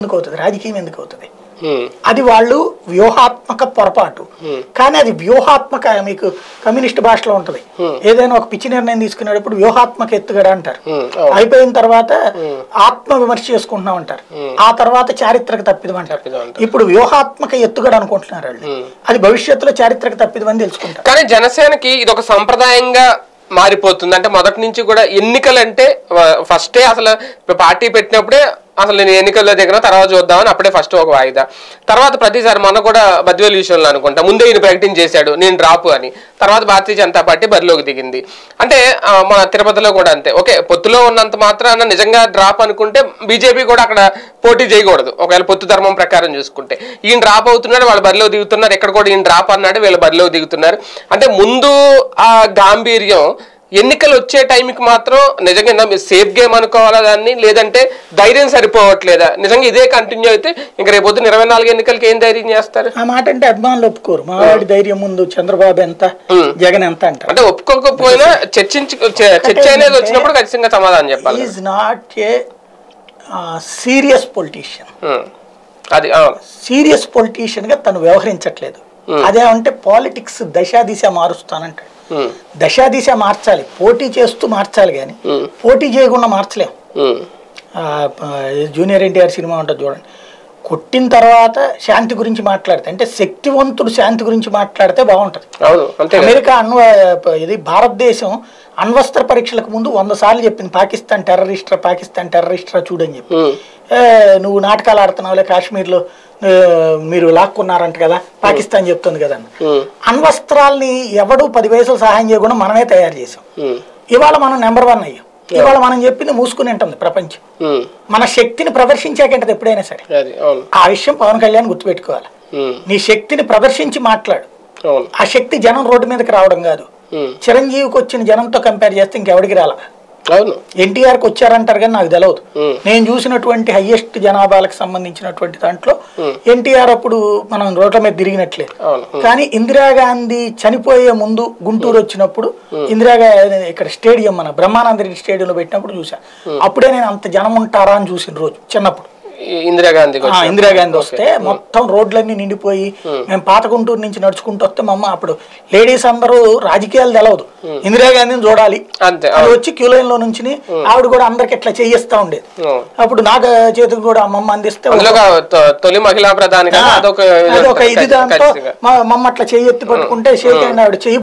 ఎందుకు అవుతుంది రాజకీయం ఎందుకు అవుతుంది ఉమ్, అది వాళ్ళు వ్యూహాత్మక పొరపాటు కానీ అది వ్యూహాత్మక మీకు కమ్యూనిస్ట్ భాషలో ఉంటది ఏదైనా ఒక పిచ్చి నిర్ణయం తీసుకునేటప్పుడు వ్యూహాత్మక ఎత్తుగడ అంటారు ఉమ్, అయిపోయిన తర్వాత ఆత్మ విమర్శ చేసుకుంటున్నాం అంటారు ఆ తర్వాత చారిత్రక తప్పిదం అంటారు తప్పిదం అంటారు. ఇప్పుడు వ్యూహాత్మక ఎత్తుగడ అనుకుంటున్నారు వాళ్ళు అది భవిష్యత్తులో చారిత్రక తప్పిదం అని తెలుసుకుంటారు కానీ జనసేనకి ఇది ఒక సంప్రదాయంగా మారిపోతుంది అంటే మొదటి నుంచి కూడా ఎన్నికలు అంటే ఫస్టే అసలు ఇప్పుడు పార్టీ పెట్టినప్పుడే అసలు నేను ఎన్నికల్లో దిగిన తర్వాత చూద్దామని అప్పుడే ఫస్ట్ ఒక వాయిదా తర్వాత ప్రతిసారి మొన్న కూడా బద్వేలు విషయంలో అనుకుంటా ముందే ఈయన ప్రకటన చేశాడు నేను డ్రాప్ అని తర్వాత భారతీయ జనతా పార్టీ బరిలోకి దిగింది అంటే ఆ, మన తిరుపతిలో కూడా అంతే ఓకే పొత్తులో ఉన్నంత మాత్రాన నిజంగా డ్రాప్ అనుకుంటే బీజేపీ కూడా అక్కడ పోటీ చేయకూడదు ఒకవేళ పొత్తు ధర్మం ప్రకారం చూసుకుంటే ఈయన డ్రాప్ అవుతున్నాడు వాళ్ళు బరిలో దిగుతున్నారు ఇక్కడ కూడా ఈయన డ్రాప్ అన్నాడు వీళ్ళు బరిలో దిగుతున్నారు అంటే ముందు ఆ గాంభీర్యం ఎన్నికలు వచ్చే టైంకి మాత్రం నిజంగా మీరు సేఫ్ గేమ్ అనుకోవాలా దాన్ని లేదంటే ధైర్యం సరిపోవట్లేదా నిజంగా ఇదే కంటిన్యూ అయితే ఇంక రేపు పొద్దున్న ఇరవై నాలుగు ఎన్నికలకి ఏం ధైర్యం చేస్తారు ఆ మాట అంటే అభిమానులు ఒప్పుకోరు మావాడి ధైర్యం ముందు చంద్రబాబు ఎంత జగన్ ఎంత అంటారు అంటే ఒప్పుకోకపోయినా చర్చించు చ- చర్చ అనేది వచ్చినప్పుడు ఖచ్చితంగా సమాధానం చెప్పాలి is not a serious politician um. అది అవును సీరియస్ పొలిటీషియన్ గా తను వ్యవహరించట్లేదు అదేమంటే పాలిటిక్స్ దశా దిశ మారుస్తానంటాడు ఉం. దశా దిశ మార్చాలి పోటీ చేస్తూ మార్చాలి కానీ పోటీ చేయకుండా మార్చలేం ఉం. ఆ, ప- జూనియర్ ఎన్టీఆర్ సినిమా ఉంటుంది చూడండి కొట్టిన తర్వాత శాంతి గురించి మాట్లాడితే అంటే శక్తివంతుడు శాంతి గురించి మాట్లాడితే బాగుంటుంది అవును అంతే కదా. అమెరికా అణ్వ ఇది భారతదేశం అణ్వస్త్ర పరీక్షలకు ముందు వంద సార్లు చెప్పింది పాకిస్తాన్ టెర్రరిస్టరా పాకిస్తాన్ టెర్రరిస్టరా చూడని చెప్పి ఉం. ఏ, నువ్వు నాటకాలు ఆడుతున్నావులే కాశ్మీర్లో ఏ, మీరు లాక్కున్నారంట కదా పాకిస్తాన్ చెప్తుంది కదా అని. ఉం. అణ్వస్త్రాల్ని ఎవడు పది పైసలు సహాయం చేయకుండా మనమే తయారు చేసాం ఉం. ఇవాళ మనం నెంబర్ వన్ అయ్యాం ఇవాళ మనం చెప్పింది మూసుకుని ఉంటుంది ప్రపంచం ఉం. మన శక్తిని ప్రదర్శించాకంటది ఎప్పుడైనా సరే అది అవును ఆ విషయం పవన్ కళ్యాణ్ గుర్తుపెట్టుకోవాలి ఉం. నీ శక్తిని ప్రదర్శించి మాట్లాడు అవును ఆ శక్తి జనం రోడ్డు మీదకి రావడం కాదు ఉం. చిరంజీవికి వచ్చిన జనంతో కంపేర్ చేస్తే ఇంకెవడికి రాల అవును ఎన్టీఆర్కి వచ్చారంటారు కానీ నాకు తెలియదు ఉం. నేను చూసినటువంటి హయ్యెస్ట్ జనాభాలకు సంబంధించినటువంటి దాంట్లో ఎన్టీఆర్ అప్పుడు మనం రోడ్ల మీద తిరిగినట్లేదు అవును కానీ ఇందిరాగాంధీ చనిపోయే ముందు గుంటూరు వచ్చినప్పుడు ఇందిరాగాంధీ ఇక్కడ స్టేడియం మన బ్రహ్మానంద రెడ్డి స్టేడియంలో పెట్టినప్పుడు చూసా అప్పుడే నేను అంత జనం ఉంటారా అని చూసిన రోజు చిన్నప్పుడు ఈ ఇందిరాగాంధీ ఆ, ఇందిరాగాంధీ వస్తే మొత్తం రోడ్లన్నీ నిండిపోయి మేము పాత గుంటూరు నుంచి నడుచుకుంటూ వస్తే మా అమ్మ అప్పుడు లేడీస్ అందరూ రాజకీయాలు తెలవదు ఇందిరాగాంధీని చూడాలి అంతే అది వచ్చి క్యూ లైన్ లో నుంచి ఆవిడ కూడా అందరికి ఇట్లా చేయిస్తా ఉండేది అవును. అప్పుడు నాకు చేతికి కూడా అమ్మమ్మ అందిస్తే అందులో ఒక తొ- తొలి మహిళా ప్రధాని కదా అదొక అదొక ఇది దాంతో ఖచ్చితంగా. మా మమ్మ అట్లా చెయ్యి ఎత్తి పట్టుకుంటే షేక్ హ్యాండ్ ఆవిడ చెయ్యి